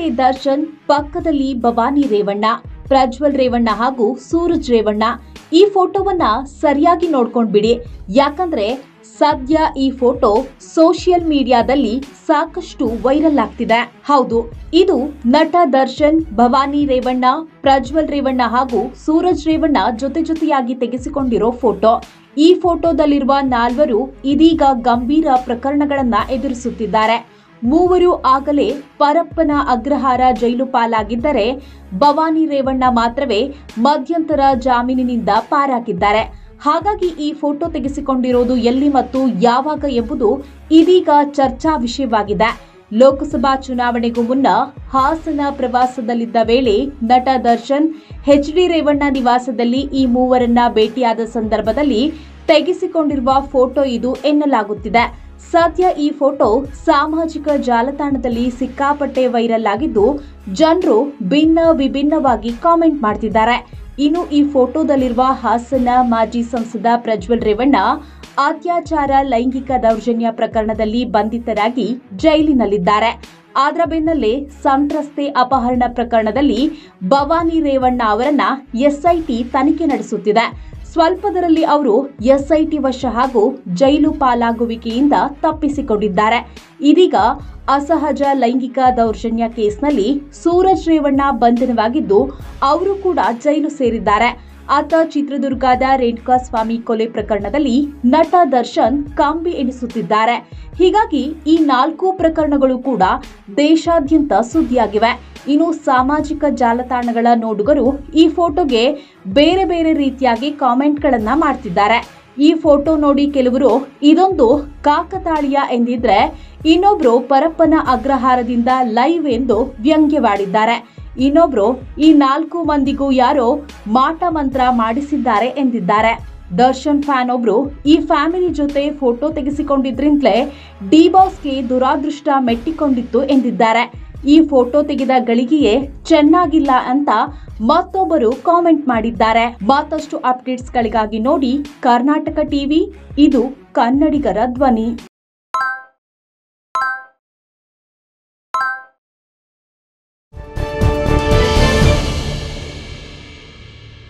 ಹಿಂದ್ಗಡೆ ದರ್ಶನ್ ಪಕ್ಕದಲ್ಲಿ ಭವಾನಿ ರೇವಣ್ಣ ಪ್ರಜ್ವಲ್ ರೇವಣ್ಣ ಹಾಗೂ ಸೂರಜ್ ರೇವಣ್ಣ ಈ ಫೋಟೋವನ್ನ ಸರಿಯಾಗಿ ನೋಡ್ಕೊಂಡ್ಬಿಡಿ ಯಾಕಂದ್ರೆ ಸದ್ಯ ಈ ಫೋಟೋ ಸೋಷಿಯಲ್ ಮೀಡಿಯಾದಲ್ಲಿ ಸಾಕಷ್ಟು ವೈರಲ್ ಆಗ್ತಿದೆ ಹೌದು ಇದು ನಟ ದರ್ಶನ್ ಭವಾನಿ ರೇವಣ್ಣ ಪ್ರಜ್ವಲ್ ರೇವಣ್ಣ ಹಾಗೂ ಸೂರಜ್ ರೇವಣ್ಣ ಜೊತೆ ಜೊತೆಯಾಗಿ ತೆಗೆಸಿಕೊಂಡಿರೋ ಫೋಟೋ ಈ ಫೋಟೋದಲ್ಲಿರುವ ನಾಲ್ವರು ಇದೀಗ ಗಂಭೀರ ಪ್ರಕರಣಗಳನ್ನ ಎದುರಿಸುತ್ತಿದ್ದಾರೆ ಮೂವರು ಆಗಲೇ ಪರಪ್ಪನ ಅಗ್ರಹಾರ ಜೈಲು ಪಾಲಾಗಿದ್ದರೆ ಭವಾನಿ ರೇವಣ್ಣ ಮಾತ್ರವೇ ಮಧ್ಯಂತರ ಜಾಮೀನಿನಿಂದ ಪಾರಾಗಿದ್ದಾರೆ ಹಾಗಾಗಿ ಈ ಫೋಟೋ ತೆಗೆಸಿಕೊಂಡಿರೋದು ಎಲ್ಲಿ ಮತ್ತು ಯಾವಾಗ ಎಂಬುದು ಇದೀಗ ಚರ್ಚಾ ವಿಷಯವಾಗಿದೆ ಲೋಕಸಭಾ ಚುನಾವಣೆಗೂ ಮುನ್ನ ಹಾಸನ ಪ್ರವಾಸದಲ್ಲಿದ್ದ ವೇಳೆ ನಟ ದರ್ಶನ್ ಎಚ್ ಡಿ ರೇವಣ್ಣ ನಿವಾಸದಲ್ಲಿ ಈ ಮೂವರನ್ನ ಭೇಟಿಯಾದ ಸಂದರ್ಭದಲ್ಲಿ ತೆಗೆಸಿಕೊಂಡಿರುವ ಫೋಟೋ ಇದು ಎನ್ನಲಾಗುತ್ತಿದೆ ಸದ್ಯ ಈ ಫೋಟೋ ಸಾಮಾಜಿಕ ಜಾಲತಾಣದಲ್ಲಿ ಸಿಕ್ಕಾಪಟ್ಟೆ ವೈರಲ್ ಆಗಿದ್ದು ಜನರು ಭಿನ್ನ ವಿಭಿನ್ನವಾಗಿ ಕಾಮೆಂಟ್ ಮಾಡ್ತಿದ್ದಾರೆ ಇನ್ನು ಈ ಫೋಟೋದಲ್ಲಿರುವ ಹಾಸನ ಮಾಜಿ ಸಂಸದ ಪ್ರಜ್ವಲ್ ರೇವಣ್ಣ ಅತ್ಯಾಚಾರ ಲೈಂಗಿಕ ದೌರ್ಜನ್ಯ ಪ್ರಕರಣದಲ್ಲಿ ಬಂಧಿತರಾಗಿ ಜೈಲಿನಲ್ಲಿದ್ದಾರೆ ಅದರ ಬೆನ್ನಲ್ಲೇ ಸಂತ್ರಸ್ತೆ ಅಪಹರಣ ಪ್ರಕರಣದಲ್ಲಿ ಭವಾನಿ ರೇವಣ್ಣ ಅವರನ್ನ ಎಸ್ಐಟಿ ತನಿಖೆ ನಡೆಸುತ್ತಿದೆ ಸ್ವಲ್ಪದರಲ್ಲಿ ಅವರು ಎಸ್ಐಟಿ ವಶ ಹಾಗೂ ಜೈಲು ಪಾಲಾಗುವಿಕೆಯಿಂದ ತಪ್ಪಿಸಿಕೊಂಡಿದ್ದಾರೆ ಇದೀಗ ಅಸಹಜ ಲೈಂಗಿಕ ದೌರ್ಜನ್ಯ ಕೇಸ್ನಲ್ಲಿ ಸೂರಜ್ ರೇವಣ್ಣ ಬಂಧನವಾಗಿದ್ದು ಅವರು ಕೂಡ ಜೈಲು ಸೇರಿದ್ದಾರೆ ಆತ ಚಿತ್ರದುರ್ಗದ ರೇಣುಕಾ ಸ್ವಾಮಿ ಕೊಲೆ ಪ್ರಕರಣದಲ್ಲಿ ನಟ ದರ್ಶನ್ ಕಂಬಿ ಎಣಿಸುತ್ತಿದ್ದಾರೆ ಹೀಗಾಗಿ ಈ ನಾಲ್ಕು ಪ್ರಕರಣಗಳು ಕೂಡ ದೇಶಾದ್ಯಂತ ಸುದ್ದಿಯಾಗಿವೆ ಇನ್ನು ಸಾಮಾಜಿಕ ಜಾಲತಾಣಗಳ ನೋಡುಗರು ಈ ಫೋಟೋಗೆ ಬೇರೆ ಬೇರೆ ರೀತಿಯಾಗಿ ಕಾಮೆಂಟ್ಗಳನ್ನ ಮಾಡ್ತಿದ್ದಾರೆ ಈ ಫೋಟೋ ನೋಡಿ ಕೆಲವರು ಇದೊಂದು ಕಾಕತಾಳೀಯ ಎಂದಿದ್ರೆ ಇನ್ನೊಬ್ರು ಪರಪ್ಪನ ಅಗ್ರಹಾರದಿಂದ ಲೈವ್ ಎಂದು ವ್ಯಂಗ್ಯವಾಡಿದ್ದಾರೆ ಇನ್ನೊಬ್ರು ಈ ನಾಲ್ಕು ಮಂದಿಗೂ ಯಾರೋ ಮಾಟ ಮಂತ್ರ ಮಾಡಿಸಿದ್ದಾರೆ ಎಂದಿದ್ದಾರೆ ದರ್ಶನ್ ಫ್ಯಾನ್ ಒಬ್ರು ಈ ಫ್ಯಾಮಿಲಿ ಜೊತೆ ಫೋಟೋ ತೆಗೆಸಿಕೊಂಡಿದ್ರಿಂದಲೇ ಡಿ ಬಾಸ್ಗೆ ದುರಾದೃಷ್ಟ ಮೆಟ್ಟಿಕೊಂಡಿತ್ತು ಎಂದಿದ್ದಾರೆ ಈ ಫೋಟೋ ತೆಗೆದ ಗಳಿಗೆಯೇ ಚೆನ್ನಾಗಿಲ್ಲ ಅಂತ ಮತ್ತೊಬ್ಬರು ಕಾಮೆಂಟ್ ಮಾಡಿದ್ದಾರೆ ಮತ್ತಷ್ಟು ಅಪ್ಡೇಟ್ಸ್ಗಳಿಗಾಗಿ ನೋಡಿ ಕರ್ನಾಟಕ ಟಿವಿ ಇದು ಕನ್ನಡಿಗರ ಧ್ವನಿ